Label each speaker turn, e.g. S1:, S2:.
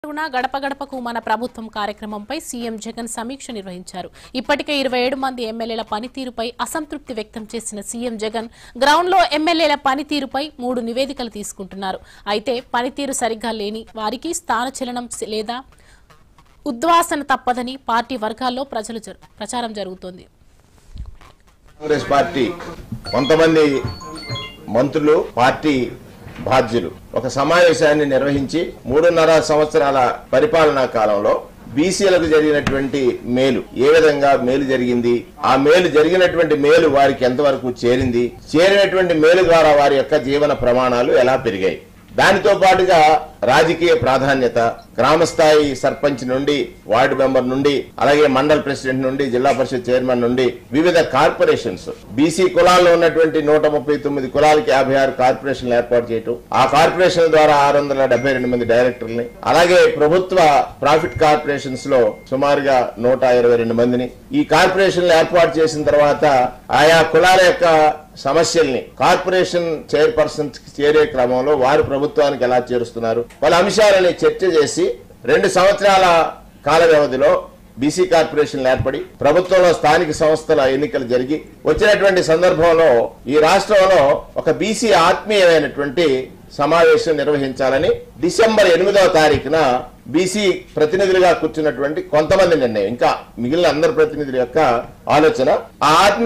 S1: తరపున గడప గడపకు మన ప్రభుత్వం కార్యక్రమంపై సీఎం జగన్ సమీక్ష నిర్వహించారు ఇప్పటికే ఇరవై ఏడు మంది ఎమ్మెల్యేల పనితీరుపై అసంతృప్తి వ్యక్తం చేసిన సీఎం జగన్ గ్రౌండ్లో ఎమ్మెల్యేల పనితీరుపై మూడు నివేదికలు తీసుకుంటున్నారు అయితే పనితీరు సరిగ్గా లేని వారికి స్థానచలనం లేదా ఉద్వాసన తప్పదని పార్టీ వర్గాల్లో ప్రజలు జరు- ప్రచారం జరుగుతోంది
S2: కాంగ్రెస్ పార్టీ కొంతమంది మంత్రులు పార్టీ బాధ్యులు ఒక సమావేశాన్ని నిర్వహించి మూడున్నర సంవత్సరాల పరిపాలనా కాలంలో బీసీలకు జరిగినటువంటి మేలు ఏ విధంగా మేలు జరిగింది ఆ మేలు జరిగినటువంటి మేలు వారికి ఎంతవరకు చేరింది చేరినటువంటి మేలు ద్వారా వారి యొక్క జీవన ప్రమాణాలు ఎలా పెరిగాయి దానితో పాటుగా రాజకీయ ప్రాధాన్యత గ్రామ స్థాయి సర్పంచ్ నుండి వార్డు మెంబర్ నుండి అలాగే మండల ప్రెసిడెంట్ నుండి జిల్లా పరిషత్ చైర్మన్ నుండి వివిధ కార్పొరేషన్స్ బీసీ కులాల్లో ఉన్నటువంటి నూట ముప్పై తొమ్మిది కులాలకి యాభై ఆరు కార్పొరేషన్లు ఏర్పాటు చేయటం ఆ కార్పొరేషన్ ద్వారా ఆరు వందల డెబ్బై రెండు మంది డైరెక్టర్లని అలాగే ప్రభుత్వ ప్రాఫిట్ కార్పొరేషన్స్ లో సుమారుగా నూట ఇరవై రెండు మందిని ఈ కార్పొరేషన్లు ఏర్పాటు చేసిన తర్వాత ఆయా కులాల యొక్క సమస్యల్ని కార్పొరేషన్ చైర్పర్సన్ చేరే క్రమంలో వారు ప్రభుత్వానికి ఎలా చేరుస్తున్నారు వాళ్ళ అంశాలని చర్చ చేసి రెండు సంవత్సరాల కాల వ్యవధిలో బీసీ కార్పొరేషన్లు ఏర్పడి ప్రభుత్వంలో స్థానిక సంస్థల ఎన్నికలు జరిగి వచ్చినటువంటి సందర్భంలో ఈ రాష్ట్రంలో ఒక బీసీ ఆత్మీయమైనటువంటి సమావేశం నిర్వహించాలని డిసెంబర్ ఎనిమిదవ తారీఖున బీసీ ప్రతినిధులుగా కూర్చున్నటువంటి కొంతమంది నిర్ణయం ఇంకా మిగిలిన అందరు ప్రతినిధుల యొక్క ఆలోచన ఆ ఆత్మీయ